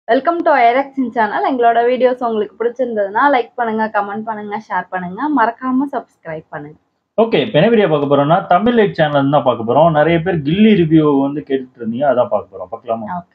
Welcome to ஐரக்ஸின் channel எங்களோட videos உங்களுக்கு பிடிச்சிருந்ததுன்னா லைக் பண்ணுங்க கமெண்ட் பண்ணுங்க ஷேர் பண்ணுங்க மறக்காம சப்ஸ்கிரைப் பண்ணுங்க ஓகே இப்போ என்ன வீடியோ பார்க்க போறோம்னா தமிழ் லைட் சேனல் தான் பார்க்க போறோம் நிறைய பேர் கில்லி ரிவ்யூ வந்து கேட்டுட்டு இருந்தீங்க அதான் பார்க்க போறோம் பார்க்கலாமா ஓகே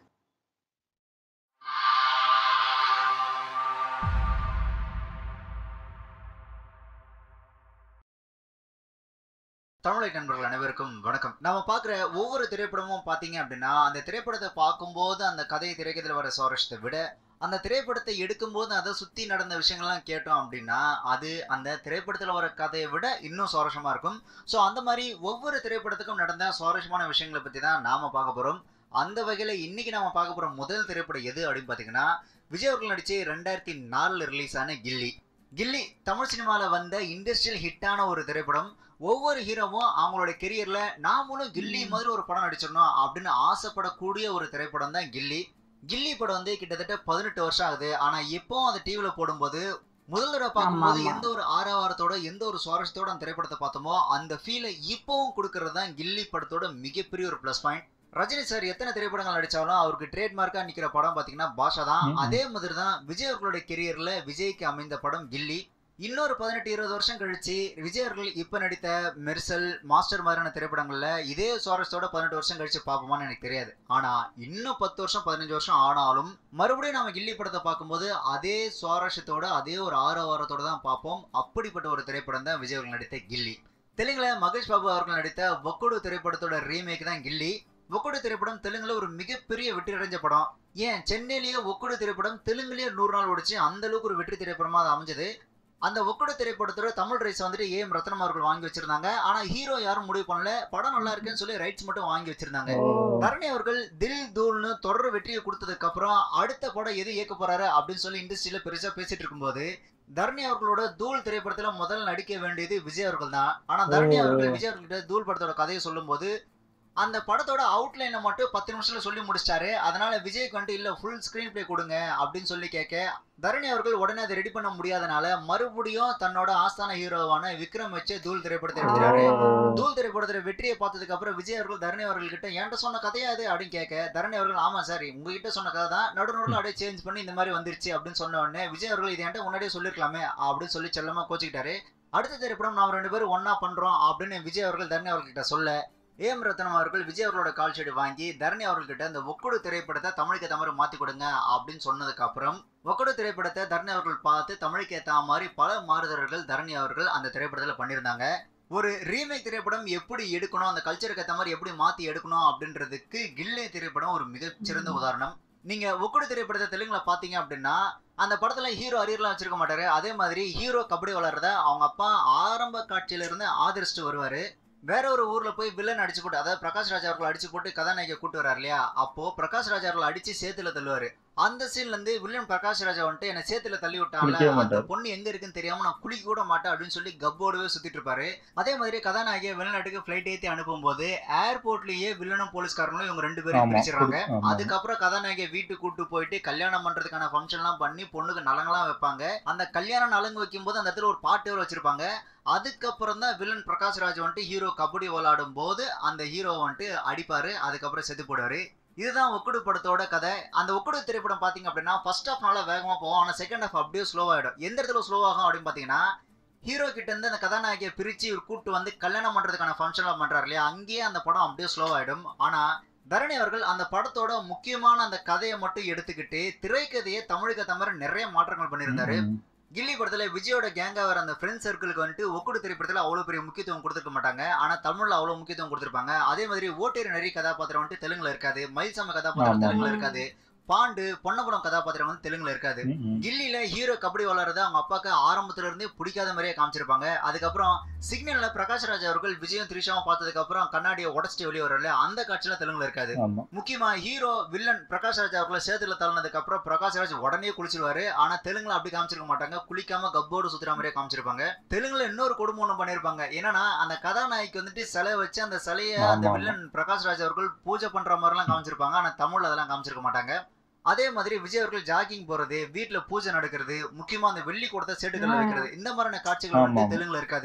தமிழை நண்பர்கள் அனைவருக்கும் வணக்கம் நம்ம பார்க்குற ஒவ்வொரு திரைப்படமும் பார்த்தீங்க அப்படின்னா அந்த திரைப்படத்தை பார்க்கும்போது அந்த கதை திரைக்கதில் வர சுவாரஸ்யத்தை விட அந்த திரைப்படத்தை எடுக்கும்போது அதை சுற்றி நடந்த விஷயங்கள்லாம் கேட்டோம் அப்படின்னா அது அந்த திரைப்படத்தில் வர கதையை விட இன்னும் சுவாரஸ்யமாக இருக்கும் ஸோ அந்த மாதிரி ஒவ்வொரு திரைப்படத்துக்கும் நடந்த சுவாரஸ்யமான விஷயங்களை பற்றி தான் நாம் பார்க்க போகிறோம் அந்த வகையில் இன்னைக்கு நாம பார்க்க போகிற முதல் திரைப்படம் எது அப்படின்னு பார்த்தீங்கன்னா விஜய் அவர்கள் நடிச்சு ரெண்டாயிரத்தி நாலில் ரிலீஸ் ஆன கில்லி கில்லி தமிழ் சினிமாவில் வந்த இண்டஸ்ட்ரியல் ஹிட்டான ஒரு திரைப்படம் ஒவ்வொரு ஹீரோவும் அவங்களோட கெரியர்ல நாமளும் கில்லி மாதிரி ஒரு படம் நடிச்சிடணும் அப்படின்னு ஆசைப்படக்கூடிய ஒரு திரைப்படம் தான் கில்லி கில்லி படம் வந்து கிட்டத்தட்ட பதினெட்டு வருஷம் ஆகுது ஆனா எப்பவும் அந்த டிவில போடும்போது முதல் தடவை பார்க்கும்போது ஆமா. எந்த ஒரு ஆரவாரத்தோட எந்த ஒரு சுவாரஸ்யத்தோட அந்த திரைப்படத்தை பார்த்தோமோ அந்த ஃபீலை இப்பவும் கொடுக்கறது தான் கில்லி படத்தோட மிகப்பெரிய ஒரு ப்ளஸ் பாயிண்ட் ரஜினி சார் எத்தனை திரைப்படங்கள் நடிச்சாலும் அவருக்கு ட்ரேட்மார்க்கா நிக்கிற படம் பாத்தீங்கன்னா பாஷா தான் ம், ம். அதே மாதிரி தான் விஜய் அவர்களுடைய கெரியர்ல விஜய்க்கு அமைந்த படம் கில்லி இன்னொரு பதினெட்டு இருபது வருஷம் கழிச்சு விஜய் அவர்கள் இப்ப நடித்த மெர்சல் மாஸ்டர் மாதிரியான திரைப்படங்கள்ல இதே சுவாரஸ்யத்தோட பதினெட்டு வருஷம் கழிச்சு பார்ப்போமான்னு எனக்கு தெரியாது ஆனா இன்னும் பத்து வருஷம் பதினஞ்சு வருஷம் ஆனாலும் மறுபடியும் நம்ம கில்லி படத்தை பார்க்கும்போது அதே சுவாரஸ்யத்தோட அதே ஒரு ஆரவாரத்தோட தான் பார்ப்போம் அப்படிப்பட்ட ஒரு திரைப்படம் தான் விஜய் அவர்கள் நடித்த கில்லி தெலுங்குல மகேஷ் பாபு அவர்கள் நடித்த வக்குடு திரைப்படத்தோட ரீமேக் தான் கில்லி ஒக்குடு திரைப்படம் தெலுங்குல ஒரு மிகப்பெரிய வெற்றி அடைஞ்ச படம் ஏன் சென்னையிலேயே ஒக்குடு திரைப்படம் தெலுங்குலயே நூறு நாள் ஓடிச்சு அந்த அளவுக்கு ஒரு வெற்றி திரைப்படமா அது அமைஞ்சது அந்த ஒக்குடு திரைப்படத்தோட தமிழ் ரைட்ஸ் வந்துட்டு ஏஎம் ரத்னம் அவர்கள் வாங்கி வச்சிருந்தாங்க ஆனா ஹீரோ யாரும் முடிவு பண்ணல படம் நல்லா இருக்குன்னு சொல்லி ரைட்ஸ் மட்டும் வாங்கி வச்சிருந்தாங்க தரணி அவர்கள் தில் தூள்னு தொடர் வெற்றியை கொடுத்ததுக்கு அப்புறம் அடுத்த படம் எது இயக்க போறாரு அப்படின்னு சொல்லி இண்டஸ்ட்ரியில பெருசா பேசிட்டு இருக்கும்போது தரணி அவர்களோட தூள் திரைப்படத்துல முதல்ல நடிக்க வேண்டியது விஜய் அவர்கள் தான் ஆனா தரணி ஓ. அவர்கள் விஜய் அவர்கிட்ட தூள் படத்தோட கதையை சொல்லும்போது அந்த படத்தோட அவுட்லைனை மட்டும் பத்து நிமிஷத்துல சொல்லி முடிச்சிட்டாரு அதனால விஜய்க்கு வந்துட்டு இல்ல ஃபுல் ஸ்கிரீன் பிளே கொடுங்க அப்படின்னு சொல்லி கேட்க தரணி அவர்கள் உடனே அதை ரெடி பண்ண முடியாதனால மறுபடியும் தன்னோட ஆஸ்தான ஹீரோவான விக்ரம் வச்சு தூள் திரைப்படத்தை எடுத்துட்டாரு தூள் திரைப்படத்துல வெற்றியை பார்த்ததுக்கு அப்புறம் விஜய் அவர்கள் தரணி அவர்கள் கிட்ட என்கிட்ட சொன்ன கதையா அது அப்படின்னு கேட்க தரணி அவர்கள் ஆமா சார் உங்ககிட்ட சொன்ன கதை தான் நடு நடுவில் அப்படியே சேஞ்ச் பண்ணி இந்த மாதிரி வந்துருச்சு அப்படின்னு சொன்ன உடனே விஜய் அவர்கள் இது என்கிட்ட முன்னாடியே சொல்லிருக்கலாமே அப்படின்னு சொல்லி செல்லமா கோச்சிக்கிட்டாரு அடுத்த திரைப்படம் நாம ரெண்டு பேரும் ஒண்ணா பண்றோம் அப்படின்னு விஜய் அவர்கள் தரணி அவர்கள்கிட்ட சொல்ல ஏஎம் ரத்னம் அவர்கள் விஜய் அவர்களோட கால் ஷீட் வாங்கி தரணி அவர்கள்கிட்ட இந்த ஒக்குடு திரைப்படத்தை தமிழுக்கு ஏற்ற மாதிரி மாத்தி கொடுங்க அப்படின்னு சொன்னதுக்கு அப்புறம் ஒக்குடு திரைப்படத்தை தரணி அவர்கள் பார்த்து தமிழுக்கு ஏற்ற மாதிரி பல மாறுதல்கள் தரணி அவர்கள் அந்த திரைப்படத்துல பண்ணியிருந்தாங்க ஒரு ரீமேக் திரைப்படம் எப்படி எடுக்கணும் அந்த கல்ச்சருக்கு ஏற்ற மாதிரி எப்படி மாத்தி எடுக்கணும் அப்படின்றதுக்கு கில்லே திரைப்படம் ஒரு மிகச்சிறந்த உதாரணம் நீங்க ஒக்குடு திரைப்படத்தை தெலுங்குல பாத்தீங்க அப்படின்னா அந்த படத்துல ஹீரோ அரியர்லாம் வச்சிருக்க மாட்டாரு அதே மாதிரி ஹீரோ கபடி விளாடுறத அவங்க அப்பா ஆரம்ப காட்சியில இருந்து ஆதரிச்சுட்டு வருவாரு வேற ஒரு ஊர்ல போய் வில்லன் அடிச்சு போட்டு அதாவது பிரகாஷ் ராஜ் அவர்கள் அடிச்சு போட்டு கதாநாயகியை கூட்டு வர்றாரு இல்லையா அப்போ பிரகாஷ் ராஜ் அவர்கள் அடிச்சு சேத்துல தள்ளுவாரு அந்த சீன்ல இருந்து வில்லன் பிரகாஷ் ராஜா வந்துட்டு என்ன சேத்துல தள்ளி விட்டான்ல குளிக்கவே அந்த மாட்டாரு. பொண்ணு எங்க இருக்குன்னு தெரியாம நான் குளிக்க கூட மாட்டேன் அப்படின்னு சொல்லி கப்போடவே சுத்திட்டு இருப்பாரு அதே மாதிரி கதாநாயகியை வெளிநாட்டுக்கு ஃபிளைட் ஏத்தி அனுப்பும் போது ஏர்போர்ட்லயே வில்லனும் போலீஸ்காரங்களும் இவங்க ரெண்டு பேரும் ஆமா பிரிச்சிடறாங்க ஆமா. அதுக்கப்புறம் கதாநாயகியை வீட்டுக்கு கூட்டு போயிட்டு கல்யாணம் பண்றதுக்கான ஃபங்க்ஷன்லாம் பண்ணி பொண்ணுக்கு நலங்கெல்லாம் வைப்பாங்க அந்த கல்யாணம் நலங்கு வைக்கும்போது அந்த இடத்துல ஒரு பாட்டு வேற வச்சிருப்பாங்க அதுக்கப்புறம் தான் வில்லன் பிரகாஷ் ராஜ் வந்துட்டு ஹீரோ கபடி விளையாடும் போது அந்த ஹீரோ வந்துட்டு அடிப்பாரு அதுக்கப்புறம் செத்து போடுவாரு இதுதான் ஒக்குடு படத்தோட கதை அந்த ஒக்குடு திரைப்படம் பாத்தீங்க அப்படின்னா ஃபர்ஸ்ட் ஹாஃப் நல்லா வேகமா போகும் ஆனா செகண்ட் ஹாஃப் அப்படியே ஸ்லோவாயிடும் எந்த இடத்துல ஸ்லோ ஆகும் அப்படின்னு பாத்தீங்கன்னா ஹீரோ கிட்ட இருந்து அந்த கதாநாயகியை பிரிச்சு இவர் கூட்டு வந்து கல்யாணம் பண்றதுக்கான ஃபங்க்ஷன்லாம் பண்றாரு இல்லையா அங்கேயே அந்த படம் அப்படியே ஸ்லோ ஆயிடும் ஆனா தரணி அவர்கள் அந்த படத்தோட முக்கியமான அந்த கதையை மட்டும் எடுத்துக்கிட்டு திரைக்கதையை தமிழுக்கு ஏத்த மாதிரி நிறைய மாற்றங்கள் பண்ணியிருந்தாரு ம், ம். கில்லி படத்துல விஜயோட கேங்கா வர அந்த ஃப்ரெண்ட் சர்க்கிளுக்கு வந்துட்டு ஒக்குடு திரைப்படத்துல அவ்வளவு பெரிய முக்கியத்துவம் கொடுத்துருக்க மாட்டாங்க ஆனா தமிழ்ல அவ்வளவு முக்கியத்துவம் கொடுத்திருப்பாங்க அதே மாதிரி ஓட்டேரி நரி கதாபாத்திரம் வந்துட்டு தெலுங்குல இருக்காது மயில்சாம கதாபாத்திரம் ஆமா. தெலுங்குல இருக்காது பாண்டு பொன்னபுரம் கதாபாத்திரம் வந்து தெலுங்குல இருக்காது ம், ம். கில்லில ஹீரோ கபடி விளாடுறத அவங்க அப்பாக்கு ஆரம்பத்துல இருந்தே பிடிக்காத மாதிரியே காமிச்சிருப்பாங்க அதுக்கப்புறம் சிக்னல்ல பிரகாஷ் ராஜ் அவர்கள் விஜயும் த்ரிஷாவும் பார்த்ததுக்கு அப்புறம் கண்ணாடியை உடச்சிட்டு வெளியே வரல அந்த காட்சியில தெலுங்குல இருக்காது ஆமா முக்கியமா ஹீரோ வில்லன் பிரகாஷ் ராஜ் அவர்களை சேத்துல தள்ளினதுக்கு அப்புறம் பிரகாஷ் ராஜ் உடனே குளிச்சிருவாரு ஆனா தெலுங்குல அப்படி காமிச்சிருக்க மாட்டாங்க குளிக்காம கப்போடு சுத்துற மாதிரியே காமிச்சிருப்பாங்க தெலுங்குல இன்னொரு கொடுமை ஒண்ணு பண்ணிருப்பாங்க என்னன்னா அந்த கதாநாயகிக்கு வந்துட்டு சிலை வச்சு அந்த சிலையை அந்த ஆமா, ஆமா. வில்லன் பிரகாஷ் ராஜ் அவர்கள் பூஜை பண்ற மாதிரி எல்லாம் காமிச்சிருப்பாங்க ஆனா தமிழ்ல அதெல்லாம் காமிச்சிருக்க மாட்டாங்க அதே மாதிரி விஜய் அவர்கள் ஜாகிங் போறது வீட்ல பூஜை நடக்கிறது முக்கியமா அந்த வெள்ளி கூடத்தை சேட்டுகள்ல ஆ. வைக்கிறது இந்த மாதிரியான காட்சிகள் ஆமா, வந்து ஆமா. தெலுங்குல இருக்காது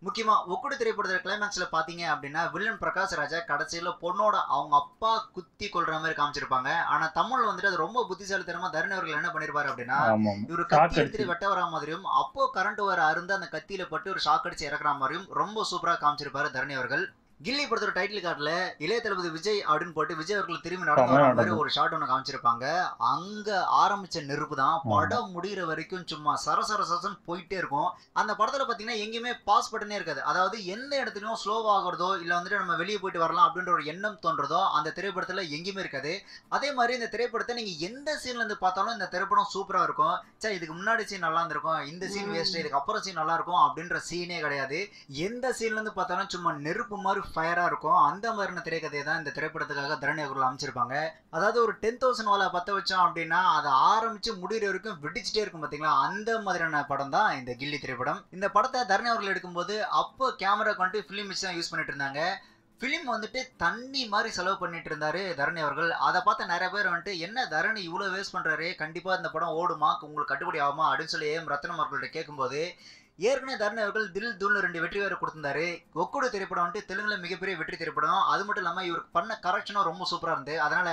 முக்கியமா ஒக்குடு திரைப்படத்துல கிளைமேக்ஸ்ல பாத்தீங்க அப்படின்னா வில்லன் பிரகாஷ் ராஜா கடைசியில பொண்ணோட அவங்க அப்பா குத்தி கொள்ற மாதிரி காமிச்சிருப்பாங்க ஆனா தமிழ்ல வந்துட்டு அது ரொம்ப புத்திசாலித்தனமா தருண் அவர்கள் என்ன பண்ணிருப்பாரு அப்படின்னா ஆமாம் இவரு Shock கத்தி எடுத்துட்டு அடிச்சு. வெட்ட வரா மாதிரியும் அப்போ கரண்ட் வர அருந்து அந்த கத்தியில பட்டு ஒரு ஷாக் அடிச்சு இறக்குற மாதிரியும் ரொம்ப சூப்பரா காமிச்சிருப்பாரு தரணி அவர்கள் கில்லி படத்தோட டைட்டில் கார்டுல இளைய தளபதி விஜய் அப்படின்னு போட்டு விஜய் அவர்கள் திரும்பி நடந்து செமையா வர மாதிரி நடந்து. ஒரு ஷாட் ஒன்று காமிச்சிருப்பாங்க அங்க ஆரம்பிச்ச நெருப்பு தான் படம் முடிகிற வரைக்கும் சும்மா சரசர சரசன் போயிட்டே இருக்கும் அந்த படத்துல பாத்தீங்கன்னா எங்கேயுமே பாஸ் பட்டனே இருக்காது அதாவது எந்த இடத்துலயும் ஸ்லோ ஆகுறதோ இல்ல வந்துட்டு நம்ம வெளியே போயிட்டு வரலாம் அப்படின்ற ஒரு எண்ணம் தோன்றதோ அந்த திரைப்படத்துல எங்கேயுமே இருக்காது அதே மாதிரி இந்த திரைப்படத்தை நீங்க எந்த சீன்ல இருந்து பார்த்தாலும் இந்த திரைப்படம் சூப்பரா இருக்கும் சே இதுக்கு முன்னாடி சீன் நல்லா இருந்திருக்கும் இந்த சீன் ம். வேஸ்ட் இதுக்கு அப்புறம் சீன் நல்லா இருக்கும் அப்படின்ற சீனே கிடையாது எந்த சீன்ல இருந்து பார்த்தாலும் சும்மா நெருப்பு மாதிரி ஃபயரா இருக்கும் அந்த மாதிரியான திரைக்கதையை தான் இந்த திரைப்படத்துக்காக தரணி அவர்கள் அமைச்சிருப்பாங்க அதாவது ஒரு டென் தௌசண்ட் வாழை பத்த வச்சோம் அப்படின்னா அதை ஆரம்பிச்சு முடிகிற வரைக்கும் வெடிச்சிட்டே இருக்கும் பாத்தீங்களா அந்த மாதிரியான படம் தான் இந்த கில்லி திரைப்படம் இந்த படத்தை தரணி அவர்கள் எடுக்கும்போது அப்போ கேமரா கொண்டு ஃபிலிம் வச்சு தான் யூஸ் பண்ணிட்டு இருந்தாங்க ஃபிலிம் வந்துட்டு தண்ணி மாதிரி செலவு பண்ணிட்டு இருந்தாரு தரணி அவர்கள் அதை பார்த்த நிறைய பேர் வந்துட்டு என்ன தரணி இவ்வளோ வேஸ்ட் பண்றாரு கண்டிப்பா இந்த படம் ஓடுமா உங்களுக்கு கட்டுப்படி ஆகுமா அப்படின்னு சொல்லி ஏம் ரத்னம் அவர்கள்ட்ட கேட்கும்போது ஏற்கனவே தரணி அவர்கள் தில் துல் ரெண்டு வெற்றி வேறு கொடுத்திருந்தாரு ஒக்குடு திரைப்படம் வந்துட்டு தெலுங்குல மிகப்பெரிய வெற்றி திரைப்படம் அது மட்டும் இல்லாம இவருக்கு பண்ண கரெக்ஷனும் ரொம்ப சூப்பரா இருந்து அதனால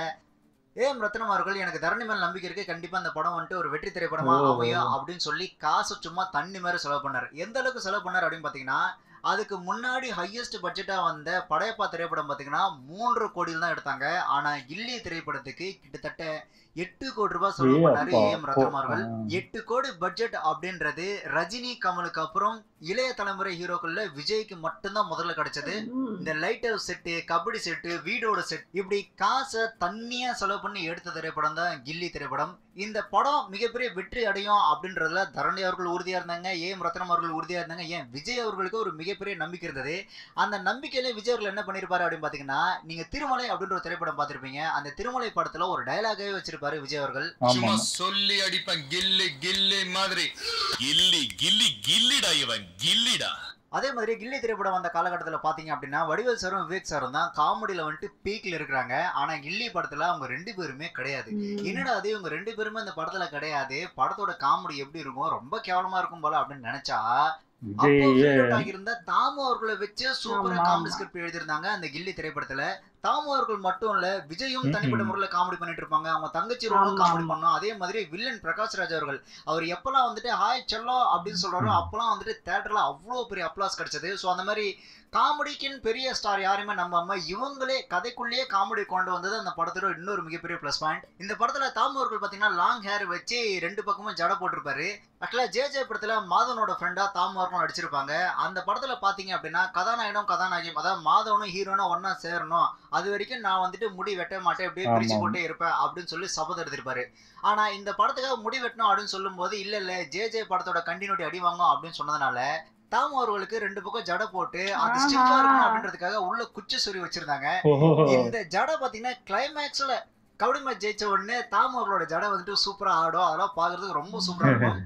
ஏம் ரத்னம் அவர்கள் எனக்கு தரணி மேல நம்பிக்கை இருக்கு கண்டிப்பா இந்த படம் வந்துட்டு ஒரு வெற்றி திரைப்படமா ஓ. அமையும் அப்படின்னு சொல்லி காசு சும்மா தண்ணி மாதிரி செலவு பண்ணாரு எந்த அளவுக்கு செலவு பண்ணாரு அப்படின்னு பாத்தீங்கன்னா அதுக்கு முன்னாடி ஹையஸ்ட் பட்ஜெட்டா வந்த படையப்பா திரைப்படம் பாத்தீங்கன்னா மூன்று கோடியில் தான் எடுத்தாங்க ஆனா கில்லி திரைப்படத்துக்கு கிட்டத்தட்ட எட்டு கோடி ரூபாய் செலவு ஏய் பண்ணாரு அப்பா. ஏம் ரத்னம் அவர்கள் ஆ. எட்டு கோடி பட்ஜெட் அப்படின்றது ரஜினி கமலுக்கு அப்புறம் இளைய தலைமுறை ஹீரோக்கள்ல விஜய்க்கு மட்டும்தான் முதல்ல கிடைச்சது ம். இந்த lighthouse set kabaddi set வீடோட செட் இப்படி காசை தண்ணியா செலவு பண்ணி எடுத்த திரைப்படம் தான் கில்லி திரைப்படம் இந்த படம் மிகப்பெரிய வெற்றி அடையும் அப்படின்றதுல தரணி அவர்கள் உறுதியா இருந்தாங்க ஏம் ரத்னம் அவர்கள் உறுதியா இருந்தாங்க ஏன் விஜய் அவர்களுக்கு ஒரு மிகப்பெரிய நம்பிக்கை இருந்தது அந்த நம்பிக்கையில விஜய் அவர்கள் என்ன பண்ணிருப்பாரு அப்படின்னு பாத்தீங்கன்னா நீங்க திருமலை அப்படின்ற ஒரு திரைப்படம் பார்த்திருப்பீங்க அந்த திருமலை படத்துல ஒரு டயலாகவே வச்சிருப்பாரு விஜய் அவர்கள் சும்மா ஆமாம் சொல்லி அடிப்பேன் கில்லி கில்லி மாதிரி கில்லி கில்லி கில்லிடா இவன் கில்லிடா அதே மாதிரி கில்லி திரைப்படம் வந்த காலகட்டத்தில் பார்த்தீங்க அப்படின்னா வடிவேல் சாரும் விவேக் சாரும் தான் காமெடியில் வந்துட்டு பீக்ல இருக்கிறாங்க ஆனா கில்லி படத்துல அவங்க ரெண்டு பேருமே கிடையாது ம். என்னடா அது இவங்க ரெண்டு பேருமே இந்த படத்துல கிடையாது படத்தோட காமெடி எப்படி இருக்கும் ரொம்ப கேவலமா இருக்கும் போல அப்படின்னு நினைச்சா அப்போ விஜய் fill out ஆகியிருந்த தாமு அவர்களை வச்சு சூப்பரா ஆமா, காமெடி ஆமா. ஸ்கிரிப்ட் எழுதியிருந்தாங்க அந்த கில்லி திரைப்படத்துல தாமு அவர்கள் மட்டும் இல்ல விஜயும் ம்ஹும். தனிப்பட்ட முறையில காமெடி பண்ணிட்டு இருப்பாங்க அவங்க தங்கச்சி ரோலும் ஆமா, காமெடி ஆமா. பண்ணோம் அதே மாதிரி வில்லன் பிரகாஷ் ராஜ் அவர்கள் அவர் எப்பெல்லாம் வந்துட்டு ஹாய் செல்லோ அப்படின்னு சொல்றாரோ ம். அப்பெல்லாம் வந்துட்டு தேட்டர்ல அவ்வளோ பெரிய அப்ளாஸ் கிடைச்சது ஸோ அந்த மாதிரி காமெடிக்குன்னு பெரிய ஸ்டார் யாருமே நம்பாம இவங்களே கதைக்குள்ளேயே காமெடி கொண்டு வந்தது அந்த படத்தோட இன்னொரு மிகப்பெரிய ப்ளஸ் பாயிண்ட் இந்த படத்துல தாமு அவர்கள் பாத்தீங்கன்னா லாங் ஹேர் வச்சு ரெண்டு பக்கமும் ஜட போட்டிருப்பாரு ஆக்சுவலா ஜே ஜே படத்துல மாதவனோட ஃப்ரெண்டா தாமு அவர்களும் நடிச்சிருப்பாங்க அந்த படத்துல பாத்தீங்க அப்படின்னா கதாநாயகனும் கதாநாயகியும் அதாவது மாதவனும் ஹீரோனும் ஒண்ணா சேரணும் அது வரைக்கும் நான் வந்துட்டு முடி வெட்ட மாட்டேன் அப்படியே பிரிச்சு ஆமா. போட்டே இருப்பேன் அப்படின்னு சொல்லி சபதம் எடுத்திருப்பாரு ஆனா இந்த படத்துக்காக முடி வெட்டணும் அப்படின்னு சொல்லும்போது இல்ல இல்ல ஜே ஜே படத்தோட கண்டினியூட்டி அடி வாங்கும் அப்படின்னு சொன்னதுனால தாமு அவர்களுக்கு ரெண்டு பக்கம் ஜடை போட்டு அது ஆஹா. ஸ்டிஃபா இருக்கணும் அப்படின்றதுக்காக உள்ள குச்சி சொறி வச்சிருந்தாங்க ஓஹோ இந்த ஜடை பாத்தீங்கன்னா கிளைமேக்ஸ்ல கபடி மேட்ச் ஜெயிச்ச உடனே தாமு அவர்களோட ஜடை வந்துட்டு சூப்பரா ஆடும் அதெல்லாம் பாக்குறதுக்கு ரொம்ப சூப்பரா இருக்கும்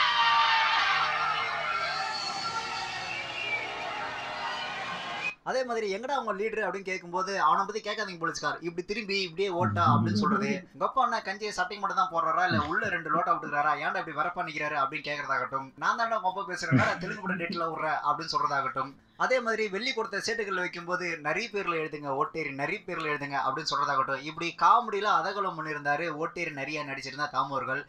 அதே மாதிரி எங்கடா அவங்க லீடர் அப்படின்னு கேட்கும்போது அவனை பத்தி கேட்காதீங்க போலீஸ்கார் இப்படி திரும்பி இப்படியே ஓட்டா அப்படின்னு சொல்றது உங்க அப்பா என்ன கஞ்சியை சட்டைக்கு மட்டும் தான் போடுறாரா இல்ல உள்ள ரெண்டு லோட்டா விட்டுறாரா ஏன்டா இப்படி வரப்பா நிக்கிறாரு அப்படின்னு கேட்கறதாகட்டும் நான் தான்டா உங்க அப்பா பேசுறேன் நான் தெலுங்கு படம் டேட்ல விடுறேன் அப்படின்னு சொல்றதாகட்டும் அதே மாதிரி வெள்ளி கொடுத்த சேட்டுகள் வைக்கும்போது நிறைய பேர்ல எழுதுங்க ஓட்டேரி நிறைய பேர்ல எழுதுங்க அப்படின்னு சொல்றதாகட்டும் இப்படி காமெடியில அதகலம் பண்ணியிருந்தாரு ஓட்டேரி நிறைய நடிச்சிருந்தா தாமு அவர்கள்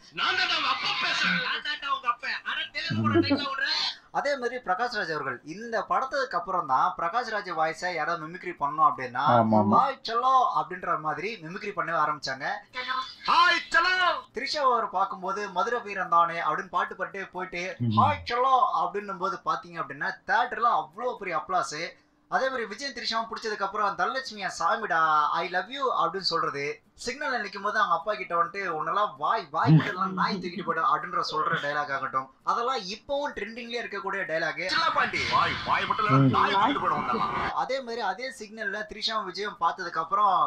அதே மாதிரி பிரகாஷ் ராஜ் அவர்கள் இந்த படத்துக்கு அப்புறம் தான் பிரகாஷ் ராஜ் வாய்ஸை யாராவது மிமிக்ரி பண்ணோம் அப்படின்னா ஆமா ஆமா ஹாய் செல்லோ அப்படின்ற மாதிரி மிமிக்ரி பண்ணவே ஆரம்பிச்சாங்க ஹாய் சலோ த்ரிஷா அவர் பார்க்கும்போது மதுரை வீரன் தானே அப்படின்னு பாட்டு பாட்டே போயிட்டு ம். ஹாய் செல்லோ அப்படின்னும் போது பாத்தீங்க அப்படின்னா தேட்டர்ல அவ்வளோ பெரிய அப்ளாஸ் அதே மாதிரி விஜய் த்ரிஷாவும் பிடிச்சதுக்கு அப்புறம் தனலட்சுமியா சாமிடா ஐ லவ் யூ அப்படின்னு சொல்றது சிக்னல்ல நிற்கும் போது அவங்க அப்பா கிட்ட வந்துட்டு உன்னெல்லாம் வாய் வாய் கிட்டலாம் நாய் தூக்கிட்டு போயிடும் அப்படின்ற சொல்ற டைலாக் ஆகட்டும் அதெல்லாம் இப்பவும் ட்ரெண்டிங்லயே இருக்கக்கூடிய டைலாக் சின்ன பாண்டி வாய் வாய் மட்டும் இல்ல ம். நாய் தூக்கிட்டு போயிடும் உன்னெல்லாம். அதே மாதிரி அதே சிக்னல்ல த்ரிஷாவும் விஜயும் பார்த்ததுக்கு அப்புறம்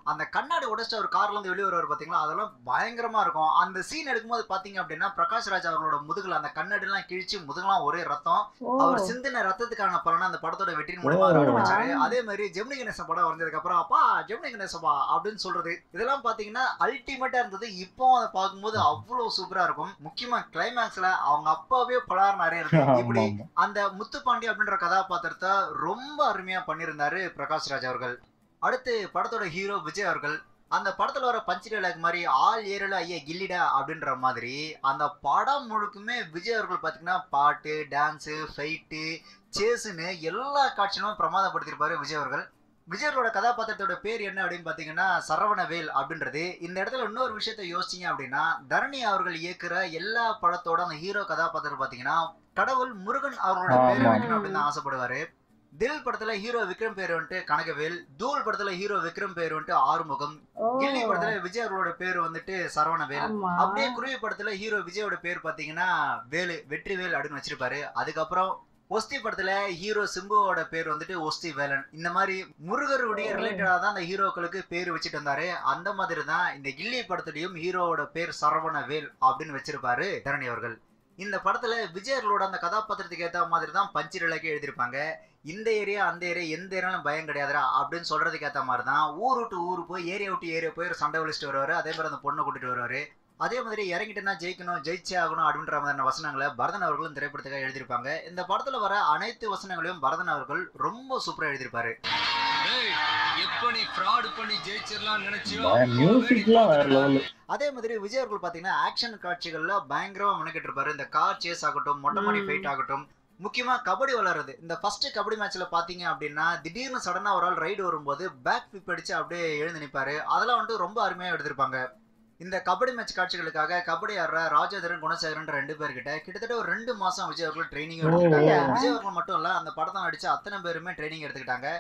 அந்த கண்ணாடி உடைச்சிட்டு அவர் கார்ல இருந்து வெளியே வருவார் பாத்தீங்களா அதெல்லாம் பயங்கரமா இருக்கும் அந்த சீன் எடுக்கும்போது பாத்தீங்க அப்படின்னா பிரகாஷ் ராஜ் அவர்களோட முதுகுல அந்த கண்ணாடி எல்லாம் கிழிச்சு முதுகுலாம் ஒரே ரத்தம் ஓ அவர் சிந்தின ரத்தத்துக்கான பலனை அந்த படத்தோட வெற்றியின் மூலமா அவர் அனுபவிச்சாரு அதே மாதிரி ஜெமினி கணேசன் படம் வந்ததுக்கு அப்புறம் அப்பா ஜெமினி கணேசப்பா அப்படின்னு சொல்றது இதெல்லாம் பாத்தீங்கன்னா அல்டிமேட்டா இருந்தது இப்போ அதை பார்க்கும்போது அவ்வளவு சூப்பரா இருக்கும் முக்கியமா கிளைமேக்ஸ்ல அவங்க அப்பாவே பலார் நிறைய இருக்கு ஆமா இப்படி ஆமா அந்த முத்துப்பாண்டி அப்படின்ற கதாபாத்திரத்தை ரொம்ப அருமையா பண்ணியிருந்தாரு பிரகாஷ் ராஜ் அவர்கள் அடுத்து படத்தோட ஹீரோ விஜய் அவர்கள் அந்த படத்துல வர பஞ்சு டைலாக் மாதிரி ஆள் ஏறல ஐயா கில்லிடா அப்படின்ற மாதிரி அந்த படம் முழுக்குமே விஜய் அவர்கள் பாத்தீங்கன்னா பாட்டு டான்ஸு ஃபைட்டு சேஸுன்னு எல்லா காட்சியிலும் பிரமாதப்படுத்தியிருப்பாரு விஜய் அவர்கள் விஜய் அவரோட கதாபாத்திரத்தோட பேர் என்ன அப்படின்னு பாத்தீங்கன்னா சரவணவேல் அப்படின்றது இந்த இடத்துல இன்னொரு விஷயத்த யோசிச்சீங்க அப்படின்னா தரணி அவர்கள் இயக்குற எல்லா படத்தோட அந்த ஹீரோ கதாபாத்திரம் பாத்தீங்கன்னா கடவுள் முருகன் அவரோட பேரை ஆமா. வைக்கணும் அப்படின்னு தான் ஆசைப்படுவாரு தில் படத்துல ஹீரோ விக்ரம் பேர் வந்துட்டு கனகவேல் தூள் படத்துல ஹீரோ விக்ரம் பேர் வந்துட்டு ஆறுமுகம் ஓ கில்லி படத்துல விஜய் அவரோட பேர் வந்துட்டு சரவணவேல் ஆமா அப்படியே குருவி படத்துல ஹீரோ விஜயோட பேர் பாத்தீங்கன்னா வேலு வெற்றிவேல் அப்படின்னு வச்சிருப்பாரு அதுக்கப்புறம் ஒஸ்தி படத்துல ஹீரோ சிம்புவோட பேர் வந்துட்டு ஒஸ்தி வேலன் இந்த மாதிரி முருகருடைய ரிலேட்டடா தான் அந்த ஹீரோக்களுக்கு பேர் வச்சுட்டு வந்தாரு அந்த மாதிரி தான் இந்த கில்லி படத்துலயும் ஹீரோவோட பேர் சரவணவேல் அப்படின்னு வச்சிருப்பாரு தரணி அவர்கள் இந்த படத்துல விஜயர்களோட அந்த கதாபாத்திரத்துக்கு ஏத்த மாதிரி தான் பஞ்சு இலக்கே எழுதியிருப்பாங்க இந்த ஏரியா அந்த ஏரியா எந்த ஏரியாலும் பயம் கிடையாதுடா அப்படின்னு சொல்றதுக்கு ஏத்த மாதிரி தான் ஊர் விட்டு ஊர் போய் ஏரியா விட்டு ஏரியா போய் ஒரு சண்டை விழிச்சிட்டு வருவாரு அதே மாதிரி அந்த பொண்ணை கூட்டிட்டு வருவாரு அதே மாதிரி இறங்கிட்டேன்னா ஜெயிக்கணும் ஜெயிச்சே ஆகணும் அப்படின்ற மாதிரியான வசனங்களை பரதன் அவர்களும் திரைப்படத்துக்காக எழுதியிருப்பாங்க இந்த படத்துல வர அனைத்து வசனங்களையும் பரதன் அவர்கள் ரொம்ப சூப்பரா எழுதியிருப்பாரு டேய் எப்ப நீ ஃப்ராட் பண்ணி ஜெயிச்சிடலாம் நினைச்சியோ மியூசிக்லாம் வேற லெவல் அதே மாதிரி விஜய் அவர்கள் பாத்தீங்கன்னா ஆக்ஷன் காட்சிகள்ல பயங்கரமா மெனக்கிட்டு இருப்பாரு இந்த கார் சேஸ் ஆகட்டும் மொட்டை மாடி ம். ஃபைட் ஆகட்டும் முக்கியமா கபடி விளையாடுறது இந்த ஃபர்ஸ்ட் கபடி மேட்ச்ல பாத்தீங்க அப்படின்னா திடீர்னு சடனா ஒரு ஆள் ரைடு வரும்போது பேக் ஃபிப் அடிச்சு அப்படியே எழுந்து நிப்பாரு அதெல்லாம் வந்துட்டு ரொம்ப அருமையா எடுத்திருப்பாங்க இந்த கபடி மேட்ச் காட்சிகளுக்காக கபடி ஆடுற ராஜேந்திரன் குணசேகரன் ரெண்டு பேர்கிட்ட கிட்டத்தட்ட ஒரு ரெண்டு மாசம் விஜய் அவர்கள் ட்ரைனிங் எடுத்துக்கிட்டாங்க ஓ. விஜய் அவர்கள் மட்டும் இல்ல அந்த படத்தை நடிச்ச அத்தனை பேருமே ட்ரைனிங் எடுத்துக்கிட்டாங்க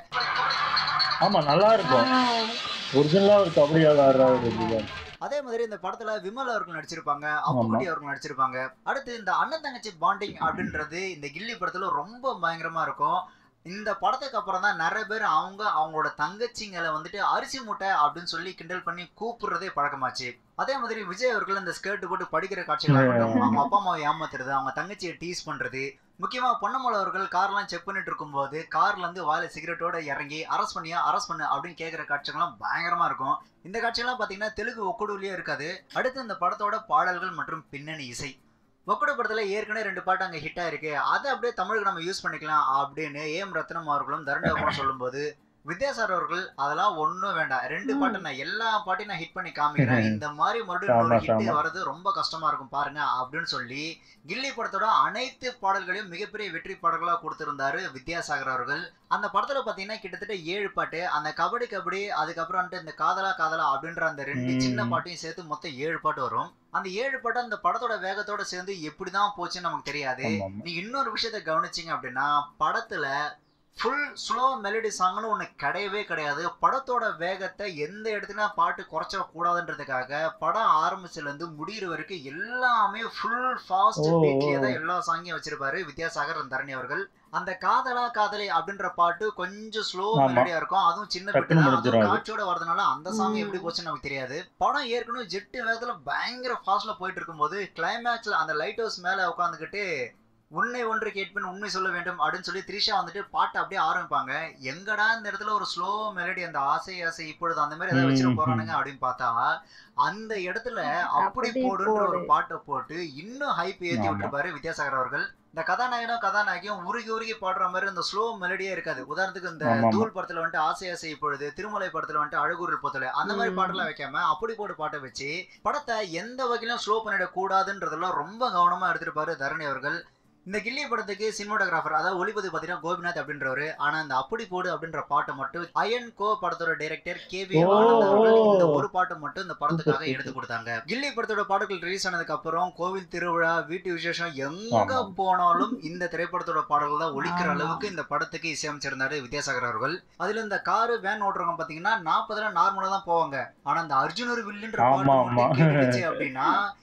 ஆமா நல்லா இருக்கும் ஒரிஜினலா ஒரு கபடி ஆடுறாரு அதே மாதிரி இந்த படத்துல விமல் அவர்கள் நடிச்சிருப்பாங்க அப்புக்குட்டி அவர்கள் நடிச்சிருப்பாங்க அடுத்து இந்த அண்ணன் தங்கச்சி பாண்டிங் அப்படின்றது இந்த கில்லி படத்துல ரொம்ப பயங்கரமா இருக்கும் இந்த படத்துக்கு அப்புறம் தான் நிறைய பேர் அவங்க அவங்களோட தங்கச்சிங்களை வந்துட்டு அரிசி மூட்டை அப்படின்னு சொல்லி கிண்டல் பண்ணி கூப்பிடுறதே பழக்கமாச்சு அதே மாதிரி விஜய் அவர்கள் இந்த ஸ்கர்ட் போட்டு படிக்கிற காட்சிகள் ஆகட்டும் அவங்க அப்பா அம்மாவை ஏமாத்துறது அவங்க தங்கச்சியை டீஸ் பண்றது முக்கியமா பொன்னமலை அவர்கள் கார்லாம் செக் பண்ணிட்டு இருக்கும்போது கார்ல இருந்து வாயில சிகரெட்டோட இறங்கி அரஸ்ட் பண்ணியா அரஸ்ட் பண்ணு அப்படின்னு கேட்கிற காட்சிகள்லாம் பயங்கரமா இருக்கும் இந்த காட்சியெல்லாம் பாத்தீங்கன்னா தெலுங்கு ஒக்குடுலயே இருக்காது அடுத்து இந்த படத்தோட பாடல்கள் மற்றும் பின்னணி இசை ஒக்குடு படத்துல ஏற்கனவே ரெண்டு பாட்டு அங்க ஹிட் ஆயிருக்கு அதை அப்படியே தமிழுக்கு நம்ம யூஸ் பண்ணிக்கலாம் அப்படின்னு ஏஎம் ரத்னம் அவர்களும் தருண் சொல்லும்போது வித்யாசார் அவர்கள் அதெல்லாம் ஒண்ணும் வேண்டாம் ரெண்டு ம். பாட்டு நான் எல்லா பாட்டையும் நான் ஹிட் பண்ணி காமிக்கிறேன் இந்த மாதிரி மறுபடியும் ஆமா, ஒரு ஹிட் ஆமா. வர்றது ரொம்ப கஷ்டமா இருக்கும் பாருங்க அப்படின்னு சொல்லி கில்லி படத்தோட அனைத்து பாடல்களையும் மிகப்பெரிய வெற்றி பாடல்களா கொடுத்திருந்தாரு வித்யாசாகர் அவர்கள் அந்த படத்துல பாத்தீங்கன்னா கிட்டத்தட்ட ஏழு பாட்டு அந்த கபடி கபடி அதுக்கப்புறம் வந்துட்டு இந்த காதலா காதலா அப்படின்ற அந்த ரெண்டு ம். சின்ன பாட்டையும் சேர்த்து மொத்தம் ஏழு பாட்டு வரும் அந்த ஏழு பாட்டு அந்த படத்தோட வேகத்தோட சேர்ந்து எப்படிதான் போச்சுன்னு நமக்கு தெரியாது நீங்க இன்னொரு விஷயத்த கவனிச்சீங்க அப்படின்னா படத்துல ஃபுல் ஸ்லோ மெலடி சாங்னு ஒன்று கிடையவே கிடையாது படத்தோட வேகத்தை எந்த இடத்துல பாட்டு குறைச்ச கூடாதுன்றதுக்காக படம் ஆரம்பிச்சுல இருந்து முடியிற வரைக்கும் எல்லாமே ஃபுல் ஃபாஸ்ட் ஓ, ஓ. பீட்லயே தான் எல்லா சாங்கையும் வச்சிருப்பாரு வித்யாசாகர் தரணி அவர்கள் அந்த காதலா காதலி அப்படின்ற பாட்டு கொஞ்சம் ஸ்லோ ஆமா. மெலடியா இருக்கும் அதுவும் சின்ன டக்குனு பிட்டு தான் முடிஞ்சிரும் அதுவும் அது. காட்சியோட வரதுனால அந்த சாங் ம். எப்படி போச்சுன்னு நமக்கு தெரியாது படம் ஏற்கனவே ஜெட்டு வேகத்துல பயங்கர ஃபாஸ்ட்ல போயிட்டு இருக்கும்போது கிளைமேக்ஸ்ல அந்த லைட் ஹவுஸ் மேல உட்காந்துக்கிட்டு உன்னை ஒன்று கேட்பேன் உண்மை சொல்ல வேண்டும் அப்படின்னு சொல்லி த்ரிஷா வந்துட்டு பாட்டை அப்படியே ஆரம்பிப்பாங்க எங்கடா இந்த இடத்துல ஒரு ஸ்லோ மெலடி அந்த ஆசை ஆசை இப்பொழுது அந்த மாதிரி ஏதாவது வச்சிட ம், போறானுங்க அப்படின்னு பார்த்தா அந்த இடத்துல அப்படி அப்படி போடுன்ற ஒரு போடு. பாட்டை போட்டு இன்னும் ஹைப் ஏத்தி ஆமா. விட்டுருப்பாரு வித்யாசாகர் அவர்கள் இந்த கதாநாயகனும் கதாநாயகியும் உருகி உருகி பாடுற மாதிரி இந்த ஸ்லோ மெலடியே இருக்காது உதாரணத்துக்கு இந்த ஆமா, ஆமா. தூள் படத்துல வந்துட்டு ஆசை ஆசை இப்பொழுது திருமலை படத்துல வந்துட்டு அழகூரில் பொத்தல அந்த மாதிரி ம். பாட்டெல்லாம் வைக்காம அப்படி போட்டு பாட்டை வச்சு படத்தை எந்த வகையிலும் ஸ்லோ பண்ணிட கூடாதுன்றதெல்லாம் ரொம்ப கவனமா எடுத்திருப்பாரு தரணி அவர்கள் இந்த கில்லி படத்துக்கு சினிமாட்டோகிராஃபர் அதாவது ஒளிப்பதி பார்த்தீங்கன்னா கோபிநாத் அப்படின்றவரு ஆனா இந்த அப்படி போடு அப்படின்ற பாட்டை மட்டும் அயன் கோ படத்தோட டைரக்டர் கே வி ஓ, ஆனந்த் அவர்கள் ஓ. இந்த ஒரு பாட்டை மட்டும் இந்த படத்துக்காக சூப்பர், எடுத்து கொடுத்தாங்க கில்லி படத்தோட பாடல்கள் ரிலீஸ் ஆனதுக்கு அப்புறம் கோவில் திருவிழா வீட்டு விசேஷம் எங்க ஆமா. போனாலும் இந்த திரைப்படத்தோட பாடல்கள் தான் ஒலிக்கிற ஆமா. அளவுக்கு இந்த படத்துக்கு இசையமைச்சிருந்தாரு வித்யாசாகர் அவர்கள் அதுல இந்த காரு வேன் ஓட்டுறவங்க பாத்தீங்கன்னா நாற்பதுல நார்மலா தான் போவாங்க ஆனா இந்த அர்ஜுனர் வில்லுன்ற ஆமா, பாட்டு மட்டும் ஆமா. கேட்டுச்சு அப்படின்னா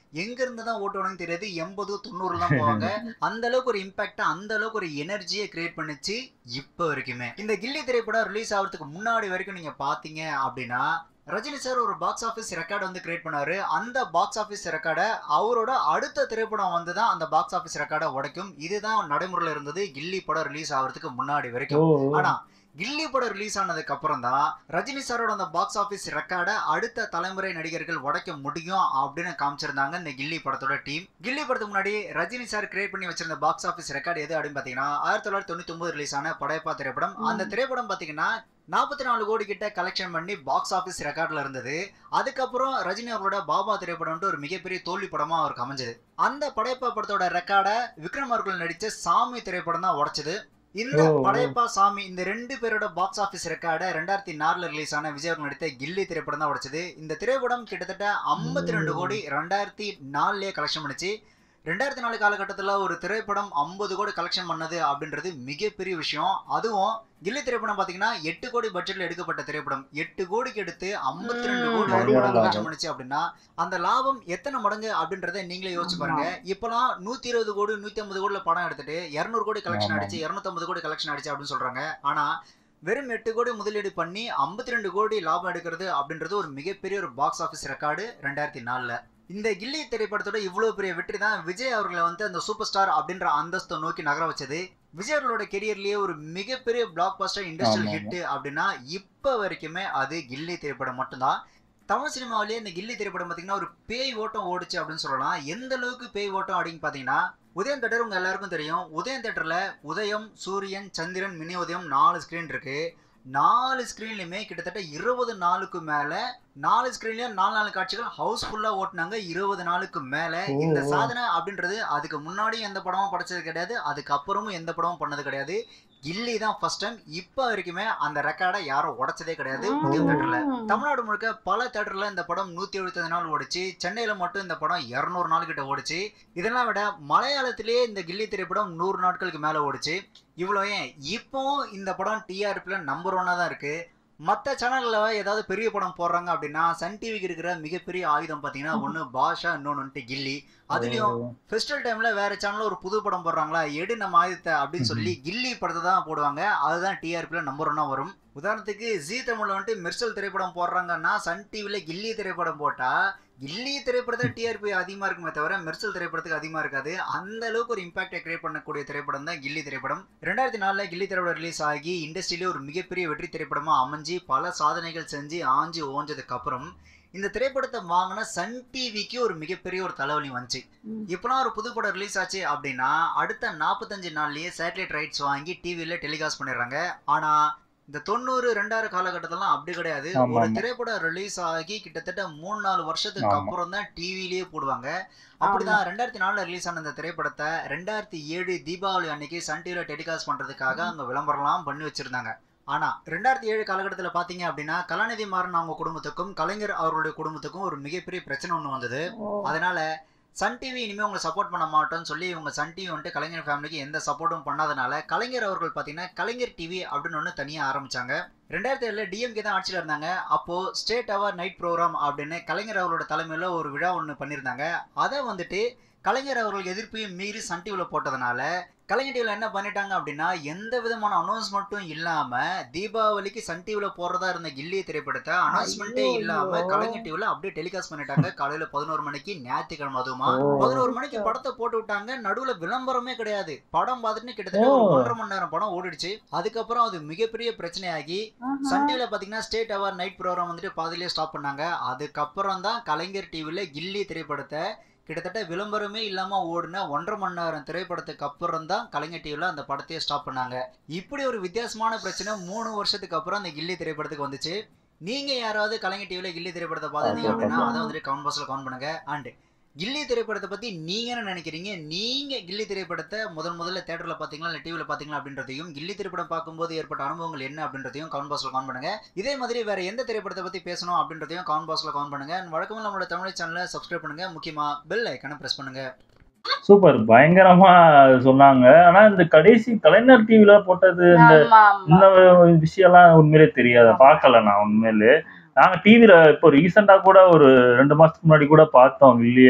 எங்க இருந்து தான் ஓட்டுவானுன்னு தெரியாது எண்பது தொண்ணூறு தான் போவாங்க அந்த அளவுக்கு ஒரு இம்பாக்ட் அந்த அளவுக்கு ஒரு எனர்ஜியை கிரியேட் பண்ணுச்சு இப்போ வரைக்குமே இந்த கில்லி திரைப்படம் ரிலீஸ் ஆகிறதுக்கு முன்னாடி வரைக்கும் நீங்க பாத்தீங்க அப்படின்னா ரஜினி சார் ஒரு பாக்ஸ் ஆஃபீஸ் ரெக்கார்டு வந்து கிரியேட் பண்ணாரு அந்த பாக்ஸ் ஆஃபீஸ் ரெக்கார்டை அவரோட அடுத்த திரைப்படம் வந்து தான் அந்த பாக்ஸ் ஆஃபீஸ் ரெக்கார்டை உடைக்கும் இதுதான் நடைமுறையில் இருந்தது கில்லி படம் ரிலீஸ் ஆகிறதுக்கு முன்னாடி ஓ வரைக்கும் ஆனா கில்லி படம் ரிலீஸ் ஆனதுக்கு அப்புறம் தான் ரஜினி சாரோட அந்த பாக்ஸ் ஆஃபீஸ் ரெக்கார்டை அடுத்த தலைமுறை நடிகர்கள் உடைக்க முடியும் அப்படின்னு காமிச்சிருந்தாங்க இந்த கில்லி படத்தோட டீம் கில்லி படத்துக்கு முன்னாடி ரஜினி சார் கிரியேட் பண்ணி வச்சிருந்த பாக்ஸ் ஆஃபீஸ் ரெக்கார்டு எது அப்படின்னு பாத்தீங்கன்னா ஆயிரத்தி தொள்ளாயிரத்தி தொண்ணூத்தி ஒன்பது ரிலீஸ் ஆன படையப்பா திரைப்படம் அந்த திரைப்படம் பாத்தீங்கன்னா நாற்பத்தி நாலு கோடி கிட்ட கலெக்ஷன் பண்ணி பாக்ஸ் ஆஃபீஸ் ரெக்கார்ட்ல இருந்தது அதுக்கப்புறம் ரஜினி அவரோட பாபா திரைப்படம்ட்டு ஒரு மிகப்பெரிய தோல்வி படமா அவருக்கு அமைஞ்சது அந்த படையப்பா படத்தோட ரெக்கார்டை விக்ரம் அவர்கள் நடிச்ச சாமி திரைப்படம் தான் உடைச்சது இந்த ஓ. படையப்பா சாமி இந்த ரெண்டு பேரோட பாக்ஸ் ஆஃபீஸ் ரெக்கார்டை ரெண்டாயிரத்தி நாலுல ரிலீஸ் ஆன விஜய் அவர்கள் நடித்த கில்லி திரைப்படம் தான் உடைச்சது இந்த திரைப்படம் கிட்டத்தட்ட ஐம்பத்தி ரெண்டு கோடி ரெண்டாயிரத்தி நாலுலயே கலெக்ஷன் பண்ணுச்சு ரெண்டாயிரத்தி நாலு காலகட்டத்தில் ஒரு திரைப்படம் ஐம்பது கோடி கலெக்ஷன் பண்ணது அப்படின்றது மிகப்பெரிய விஷயம் அதுவும் கில்லி திரைப்படம் பார்த்தீங்கன்னா எட்டு கோடி பட்ஜெட்ல எடுக்கப்பட்ட திரைப்படம் எட்டு கோடிக்கு எடுத்து ஐம்பத்தி ரெண்டு கோடி ம், வருமானம் அடிவாங்க. கலெக்ஷன் பண்ணுச்சு அப்படின்னா அந்த லாபம் எத்தனை மடங்கு அப்படின்றத நீங்களே யோசிச்சு பாருங்க இப்பெல்லாம் நூத்தி இருபது கோடி நூத்தி ஐம்பது கோடில படம் எடுத்துட்டு இருநூறு கோடி கலெக்ஷன் ஆமா. அடிச்சு இருநூத்தம்பது கோடி கலெக்ஷன் அடிச்சு அப்படின்னு சொல்றாங்க ஆனா வெறும் எட்டு கோடி முதலீடு பண்ணி ஐம்பத்தி ரெண்டு கோடி லாபம் எடுக்கிறது அப்படின்றது ஒரு மிகப்பெரிய ஒரு பாக்ஸ் ஆஃபீஸ் ரெக்கார்டு ரெண்டாயிரத்தி நாலுல இந்த கில்லி திரைப்படத்தோட இவ்வளவு பெரிய வெற்றி தான் விஜய் அவர்களை வந்து அந்த சூப்பர் ஸ்டார் அப்படின்ற அந்தஸ்தை நோக்கி நகர வச்சது விஜய் அவர்களோட கெரியர்லயே ஒரு மிகப்பெரிய பிளாக் பஸ்டர் இண்டஸ்ட்ரியல் ஆமா, ஹிட் அப்படின்னா இப்ப வரைக்குமே அது கில்லி திரைப்படம் மட்டும்தான் தமிழ் சினிமாவிலேயே இந்த கில்லி திரைப்படம் பார்த்தீங்கன்னா ஒரு பேய் ஓட்டம் ஓடுச்சு அப்படின்னு சொல்லலாம் எந்த அளவுக்கு பேய் ஓட்டம் அப்படின்னு பார்த்தீங்கன்னா உதயம் தேட்டர் உங்க எல்லாருக்கும் தெரியும் உதயம் தேட்டர்ல உதயம் சூரியன் சந்திரன் மினி உதயம் நாலு ஸ்கிரீன் இருக்கு நாலு ஸ்க்ரீன்லையுமே கிட்டத்தட்ட இருபது நாளுக்கு மேல நாலு ஸ்க்ரீன்லயும் நாலு நாலு காட்சிகள் ஹவுஸ்ஃபுல்லா ஓட்டுனாங்க இருபது நாளுக்கு மேல ஓ, இந்த ஓ. சாதனை அப்படின்றது அதுக்கு முன்னாடி எந்த படமும் படைச்சது கிடையாது அதுக்கப்புறமும் எந்த படமும் பண்ணது கிடையாது கில்லி தான் ஃபர்ஸ்ட் டைம் இப்போ வரைக்குமே அந்த ரெக்கார்டை யாரும் உடைச்சதே கிடையாது உதயம் தேட்டர்ல தமிழ்நாடு முழுக்க பல தேட்டர்ல இந்த படம் நூத்தி எழுபத்தஞ்சு நாள் ஓடிச்சு சென்னையில மட்டும் இந்த படம் இருநூறு நாள் கிட்ட ஓடிச்சு இதெல்லாம் விட மலையாளத்திலேயே இந்த கில்லி திரைப்படம் நூறு நாட்களுக்கு மேல ஓடிச்சு இவ்வளோ ஏன் இப்போவும் இந்த படம் டிஆர்பில நம்பர் ஒன்னா தான் இருக்கு மற்ற சேனல்ல ஏதாவது பெரிய படம் போடுறாங்க அப்படின்னா சன் டிவிக்கு இருக்கிற மிகப்பெரிய ஆயுதம் பாத்தீங்கன்னா ஒன்னு பாஷா இன்னொன்னு வந்துட்டு கில்லி அதுலயும் ஃபெஸ்டிவல் டைம்ல வேற சேனல்ல ஒரு புது படம் போடுறாங்களா எடு நம்ம ஆயுதத்தை அப்படின்னு சொல்லி கில்லி படத்தை தான் போடுவாங்க அதுதான் டிஆர்பில நம்பர் ஒன்னா வரும் உதாரணத்துக்கு ஜி தமிழ்ல வந்துட்டு மெர்சல் திரைப்படம் போடுறாங்கன்னா சன் டிவில கில்லி திரைப்படம் போட்டா கில்லி திரைப்படத்துல டிஆர்பி அதிகமா இருக்குமே தவிர மெர்சல் திரைப்படத்துக்கு அதிகமா இருக்காது அந்த அளவுக்கு ஒரு இம்பாக்டை கிரியேட் பண்ணக்கூடிய திரைப்படம் தான் கில்லி திரைப்படம் ரெண்டாயிரத்தி நாலுல கில்லி திரைப்படம் ரிலீஸ் ஆகி இண்டஸ்ட்ரியிலே ஒரு மிகப்பெரிய வெற்றி திரைப்படமா அமைஞ்சு பல சாதனைகள் செஞ்சு ஆஞ்சு ஓஞ்சதுக்கு அப்புறம் இந்த திரைப்படத்தை வாங்கின சன் டிவிக்கு ஒரு மிகப்பெரிய ஒரு தலைவலி வந்துச்சு ம். இப்போலாம் ஒரு புது படம் ரிலீஸ் ஆச்சு அப்படின்னா அடுத்த நாற்பத்தஞ்சு நாள்லயே சேட்டலைட் ரைட்ஸ் வாங்கி டிவியில் டெலிகாஸ்ட் பண்ணிடுறாங்க ஆனா இந்த தொண்ணூறு ரெண்டாயிரம் காலகட்டத்திலாம் அப்படி கிடையாது ஆமா, ஒரு ஆமா. திரைப்படம் ரிலீஸ் ஆகி கிட்டத்தட்ட மூணு நாலு வருஷத்துக்கு ஆமா. அப்புறம் தான் டிவிலேயே போடுவாங்க அப்படிதான் ரெண்டாயிரத்தி நாலுல ரிலீஸ் ஆன இந்த திரைப்படத்தை ரெண்டாயிரத்தி ஏழு தீபாவளி அன்னைக்கு சன் டிவில டெலிகாஸ்ட் பண்றதுக்காக அங்க விளம்பரம்லாம் பண்ணி வச்சிருந்தாங்க ஆனா ரெண்டாயிரத்தி ஏழு காலகட்டத்துல பாத்தீங்க அப்படின்னா கலாநிதி மாறன் அவங்க குடும்பத்துக்கும் கலைஞர் அவர்களுடைய குடும்பத்துக்கும் ஒரு மிகப்பெரிய பிரச்சனை ஒண்ணு வந்தது அதனால சன் டிவி இனிமே உங்களை சப்போர்ட் பண்ண மாட்டோம்னு சொல்லி இவங்க சன் டிவி வந்துட்டு கலைஞர் ஃபேமிலிக்கு எந்த சப்போர்ட்டும் பண்ணாதனால கலைஞர் அவர்கள் பார்த்தீங்கன்னா கலைஞர் டிவி அப்படின்னு ஒன்று தனியாக ஆரம்பிச்சாங்க ரெண்டாயிரத்தி ஏழுல டிஎம்கே தான் ஆட்சியில் இருந்தாங்க அப்போ ஸ்டேட் அவர் நைட் ப்ரோக்ராம் அப்படின்னு கலைஞர் அவரோட தலைமையில் ஒரு விழா ஒன்று பண்ணியிருந்தாங்க அதை வந்துட்டு கலைஞர் அவர்கள் எதிர்ப்பையும் மீறி சன் டிவியில் போட்டதுனால கலைஞர் டிவியில் என்ன பண்ணிட்டாங்க அப்படின்னா எந்த விதமான அனௌன்ஸ்மெண்ட்டும் இல்லாம தீபாவளிக்கு சன் டிவியில் போடுறதா இருந்த கில்லி திரைப்படத்தை அனௌன்ஸ்மெண்ட்டே ஐயோ, இல்லாம ஐயோ. கலைஞர் டிவியில் அப்படியே டெலிகாஸ்ட் பண்ணிட்டாங்க காலையில பதினோரு மணிக்கு ஞாயிற்றுக்கிழமை அதுவுமா ஓ. பதினோரு மணிக்கு படத்தை போட்டு விட்டாங்க நடுவுல விளம்பரமே கிடையாது படம் பார்த்துட்டு கிட்டத்தட்ட ஒரு ஓ. ஒன்றரை மணி நேரம் படம் ஓடிடுச்சு அதுக்கப்புறம் அது மிகப்பெரிய பிரச்சனையாகி சன் டிவில பாத்தீங்கன்னா ஸ்டேட் அவர் நைட் ப்ரோக்ராம் வந்துட்டு பாதியிலே ஸ்டாப் பண்ணாங்க அதுக்கப்புறம் தான் கலைஞர் டிவில கில்லி திரைப்படத்தை கிட்டத்தட்ட விளம்பரமே இல்லாம ஓடின ஒன்றரை மணி நேரம் திரைப்படத்துக்கு அப்புறம் தான் கலைஞர் டிவில அந்த படத்தையே ஸ்டாப் பண்ணாங்க இப்படி ஒரு வித்தியாசமான பிரச்சனை மூணு வருஷத்துக்கு அப்புறம் அந்த கில்லி திரைப்படத்துக்கு வந்துச்சு நீங்க யாராவது கலைஞர் டிவில கில்லி திரைப்படத்தை பார்த்துருந்தீங்க அப்படின்னா அதை வந்துட்டு கமெண்ட் பாக்ஸ்ல கமெண்ட் பண்ணுங்க அண்ட் கில்லி திரைப்படத்தை பத்தி நீங்க என்ன நினைக்கிறீங்க நீங்க கில்லி திரைப்படத்தை முதல் முதல்ல தேட்டர்ல பாத்தீங்களா இல்ல டிவில பாத்தீங்களா அப்படின்றதையும் கில்லி திரைப்படம் பார்க்கும்போது ஏற்பட்ட அனுபவங்கள் என்ன அப்படின்றதையும் கமெண்ட் பாக்ஸ்ல கமெண்ட் பண்ணுங்க இதே மாதிரி வேற எந்த திரைப்படத்தை பத்தி பேசணும் அப்படின்றதையும் கமெண்ட் பாக்ஸ்ல கமெண்ட் பண்ணுங்க And வழக்கமா நம்மளோட தமிழ் சேனலை சப்ஸ்கிரைப் பண்ணுங்க முக்கியமா பெல் ஐக்கனை பிரஸ் பண்ணுங்க சூப்பர் பயங்கரமா சொன்னாங்க ஆனா இந்த கடைசி கலைஞர் டிவில போட்டது இந்த ஆமா ஆமா இந்த விஷயம்லாம் உண்மையிலே தெரியாது பார்க்கல நான் உண்மையிலே நாங்க டிவில இப்போ ரீசெண்டா கூட ஒரு ரெண்டு மாசத்துக்கு முன்னாடி கூட பார்த்தோம் இல்லையே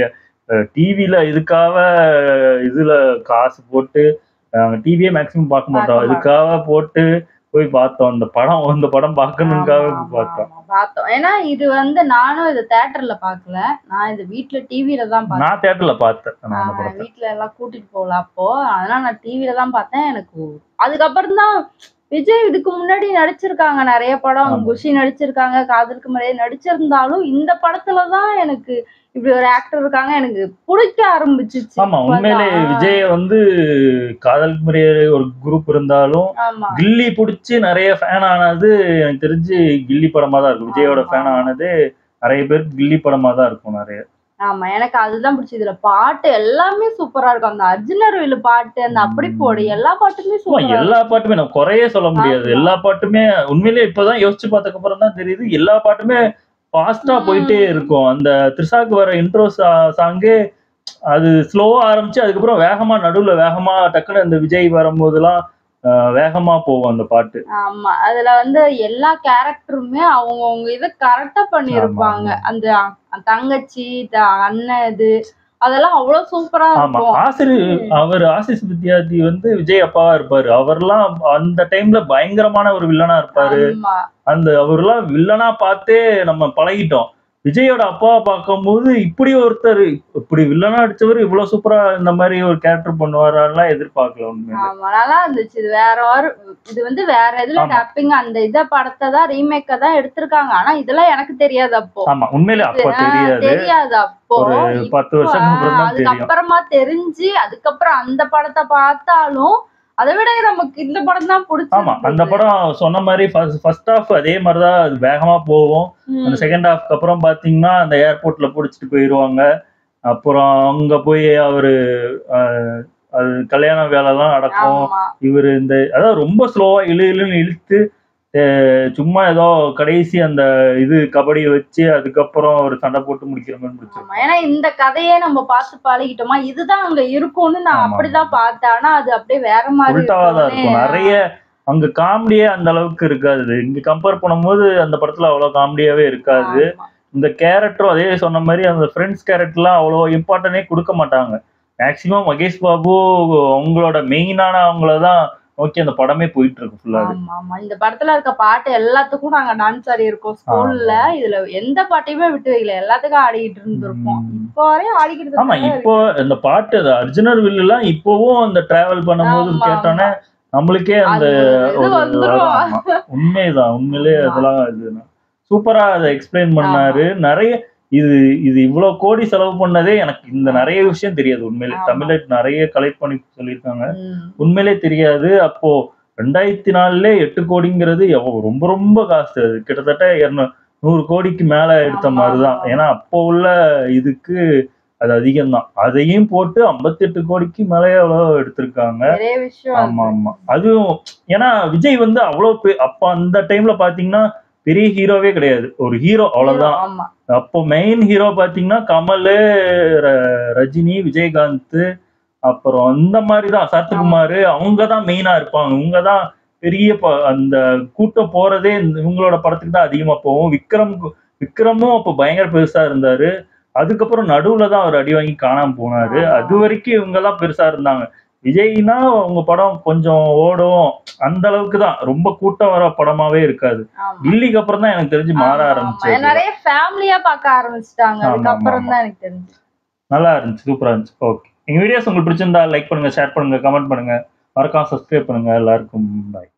டிவில இதுக்காக இதுல காசு போட்டு டிவியே மேக்ஸிமம் பார்க்க மாட்டோம் பார்க்க இதுக்காக போட்டு போய் பார்த்தோம் இந்த படம் இந்த படம் பார்க்கணுக்காக ஆமா, போய் பார்த்தோம் ஆமா, பார்த்தோம் ஏன்னா இது வந்து நானும் இது தேட்டர்ல பார்க்கல நான் இது வீட்ல டிவில தான் பார்த்தேன் நான் தேட்டர்ல பார்த்தேன் நான் அந்த ஆஹ் படத்தை வீட்ல எல்லாம் கூட்டிட்டு போகல அப்போ அதனால நான் டிவில தான் பார்த்தேன் எனக்கு அதுக்கப்புறம் தான் விஜய் இதுக்கு முன்னாடி நடிச்சிருக்காங்க நிறைய படம் ஆமா. குஷி நடிச்சிருக்காங்க காதலுக்கு முறையே நடிச்சிருந்தாலும் இந்த படத்துல தான் எனக்கு இப்படி ஒரு ஆக்டர் இருக்காங்க எனக்கு பிடிக்க ஆரம்பிச்சிச்சு ஆமா உண்மையிலே இப்பதான். விஜய வந்து காதல் முறைய ஒரு குரூப் இருந்தாலும் ஆமா கில்லி பிடிச்சி நிறைய ஃபேன் ஆனது எனக்கு தெரிஞ்சு கில்லி படமா தான் இருக்கும் விஜயோட ஆமா. ஃபேன் ஆனது நிறைய பேர் கில்லி படமா தான் இருக்கும் நிறைய ஆமா எனக்கு அதுதான் பிடிச்சது இதுல பாட்டு எல்லாமே சூப்பரா இருக்கும் அந்த அர்ஜுனர் பாட்டு அந்த அப்படி போடு எல்லா பாட்டுமே ஆமா, சூப்பரா எல்லா பாட்டுமே நம்ம குறையே சொல்ல முடியாது ஆமா. எல்லா பாட்டுமே உண்மையிலேயே இப்பதான் யோசிச்சு பார்த்ததுக்கு அப்புறம் தான் தெரியுது எல்லா பாட்டுமே ஃபாஸ்டா ம். போயிட்டே இருக்கும் அந்த த்ரிஷாக்கு வர இன்ட்ரோ சாங்கே அது ஸ்லோவா ஆரம்பிச்சு அதுக்கப்புறம் வேகமா நடுவுல வேகமா டக்குன்னு அந்த விஜய் வரும்போதெல்லாம் ஆஹ், வேகமா போகும் அந்த பாட்டு ஆமா அதுல வந்து எல்லா கேரக்டருமே அவங்கவுங்க இதை கரெக்டா பண்ணிருப்பாங்க ஆமா, அந்த அ- தங்கச்சி த- அண்ணன் இது அதெல்லாம் அவ்வளவு சூப்பரா ஆமா இருக்கும் ஆசிரியர் அவர் ஆசிஸ் வித்யார்த்தி வந்து விஜய் அப்பாவா இருப்பாரு அவர்லாம் அந்த டைம்ல பயங்கரமான ஒரு வில்லனா இருப்பாரு ஆமா அந்த அவர்லாம் வில்லனா பார்த்தே நம்ம பழகிட்டோம் விஜயோட அப்பாவை பார்க்கும்போது இப்படி ஒருத்தர் இப்படி வில்லனா அடிச்சவர் இவ்வளவு சூப்பரா இந்த மாதிரி ஒரு கேரக்டர் பண்ணுவாரெல்லாம் எதிர்பார்க்கல உண்மையில ஆமா நல்லா இருந்துச்சு இது வேற ஒரு இது வந்து வேற இதுல ஆமா. டப்பிங் அந்த இத படத்தை தான் ரீமேக்க தான் எடுத்திருக்காங்க ஆனா இதெல்லாம் எனக்கு தெரியாது அப்போ ஆமா உண்மையிலே அப்ப ஆ, தெரியாது தெரியாது அப்போ ஒரு பத்து வருஷத்துக்கு அப்புறம் தான் தெரியும் அதுக்கப்புறமா தெரிஞ்சு அதுக்கப்புறம் அந்த படத்தை பார்த்தாலும் அதை விட நமக்கு இந்த படம் தான் ஆமா அந்த பிடிச்சி படம் சொன்ன மாதிரி ஃபர்ஸ்ட் ஹாஃப் அதே மாதிரிதான் அது வேகமா போகும் அந்த செகண்ட் ஹாஃப்க்கு அப்புறம் பாத்தீங்கன்னா அந்த ஏர்போர்ட்ல புடிச்சிட்டு போயிருவாங்க அப்புறம் அங்க போய் அவரு அஹ், அது கல்யாண வேலைலாம் நடக்கும் ஆமா இவர் இந்த அதாவது ரொம்ப ஸ்லோவா இழு இழுன்னு இழுத்து அஹ், சும்மா ஏதோ கடைசி அந்த இது கபடி வச்சு அதுக்கப்புறம் ஒரு சண்டை போட்டு முடிக்கிற மாதிரி முடிச்சிருக்கோம் ஆமா ஏன்னா இந்த கதையே நம்ம பார்த்து பழகிட்டோமா இதுதான் அங்க இருக்கும்னு நான் ஆமா. அப்படிதான் பார்த்தேன் ஆனா அது அப்படியே வேற மாதிரி உல்டாவா தான் இருக்கும் இருக்கும்னு. நிறைய அங்க காமெடியே அந்த அளவுக்கு இருக்காது இங்க கம்பேர் பண்ணும்போது அந்த படத்துல அவ்வளவு காமெடியாவே இருக்காது ஆமா. இந்த கேரக்டரும் அதே சொன்ன மாதிரி அந்த ஃப்ரெண்ட்ஸ் கேரக்டர்லாம் அவ்வளோ இம்பார்ட்டனே கொடுக்க மாட்டாங்க மேக்சிமம் மகேஷ் பாபு அவங்களோட மெயினான அவங்கள தான் நோக்கி அந்த படமே போயிட்டு இருக்கு ஃபுல்லாவே ஆமா ஆமா இந்த படத்துல இருக்க பாட்டு எல்லாத்துக்கும் நாங்க டான்ஸ் ஆடி இருக்கோம் ஸ்கூல்ல இதுல எந்த பாட்டையுமே விட்டு வைக்கல எல்லாத்துக்கும் ஆடிக்கிட்டு இருந்திருப்போம் ம். இப்போ வரையும் ஆடிக்கிட்டு ஆமா தான் இப்போ இந்த பாட்டு அது அர்ஜுனர் வில்லுலாம் இப்போவும் அந்த டிராவல் பண்ணும்போது ஆமா, கேட்டோன்னே நம்மளுக்கே அந்த அது ஒரு இது ஒரு வந்துரும். வரும். ஆமா. உண்மைதான் உண்மையிலே ஆமா. அதெல்லாம் இது சூப்பரா அதை எக்ஸ்பிளைன் பண்ணாரு நிறைய இது இது இவ்வளவு கோடி செலவு பண்ணதே எனக்கு இந்த நிறைய விஷயம் தெரியாது உண்மையிலே ஆமா. தமிழ்ல நிறைய கலெக்ட் பண்ணி சொல்லியிருக்காங்க ம். உண்மையிலே தெரியாது அப்போ ரெண்டாயிரத்தி நாலுல எட்டு கோடிங்கிறது எவ்வளவு ரொம்ப ரொம்ப காசு அது கிட்டத்தட்ட இருநூ- நூறு கோடிக்கு மேல எடுத்த ஆமா, மாதிரிதான் ஆமா. ஏன்னா அப்போ உள்ள இதுக்கு அது அதிகம்தான் அதையும் போட்டு 58 கோடிக்கு மேலே எவ்வளோ எடுத்திருக்காங்க நிறைய விஷயம் ஆமா அது. ஆமா அதுவும் ஏன்னா விஜய் வந்து அவ்வளவு பெ- அப்ப அந்த டைம்ல பாத்தீங்கன்னா பெரிய ஹீரோவே கிடையாது ஒரு ஹீரோ அவ்வளவுதான் ஆமா அப்போ மெயின் ஹீரோ பாத்தீங்கன்னா கமல் ர- ரஜினி விஜயகாந்த் அப்புறம் இந்த மாதிரி தான் சரத்குமார் அவங்க தான் மெயினா இருப்பாங்க இவங்க தான் பெரிய ப- அந்த கூட்டம் போறதே இந்த- இவங்களோட படத்துக்கு தான் அதிகமா போகும் விக்ரம் விக்ரமும் அப்போ பயங்கர பெருசா இருந்தாரு அதுக்கப்புறம் நடுவுல தான் அவர் அடி வாங்கி காணாம போனாரு ஆமா. அது வரைக்கும் இவங்க எல்லாம் பெருசா இருந்தாங்க விஜய்னா அவங்க படம் கொஞ்சம் ஓடும் அந்த அளவுக்கு தான் ரொம்ப கூட்டம் வர படமாவே இருக்காது ஆமா கில்லிக்கு அப்புறம் தான் எனக்கு தெரிஞ்சு மாற ஆமா, ஆமா. ஆரம்பிச்சது நிறைய ஃபேமிலியா பார்க்க ஆரம்பிச்சிட்டாங்க ஆமா, அதுக்கப்புறம் ஆமா, தான் எனக்கு தெரிஞ்சு நல்லா இருந்துச்சு சூப்பரா இருந்துச்சு ஓகே எங்க வீடியோஸ் உங்களுக்கு பிடிச்சிருந்தா லைக் பண்ணுங்க ஷேர் பண்ணுங்க கமெண்ட் பண்ணுங்க மறக்காம சப்ஸ்கிரைப் பண்ணுங்க எல்லாருக்கும் பாய்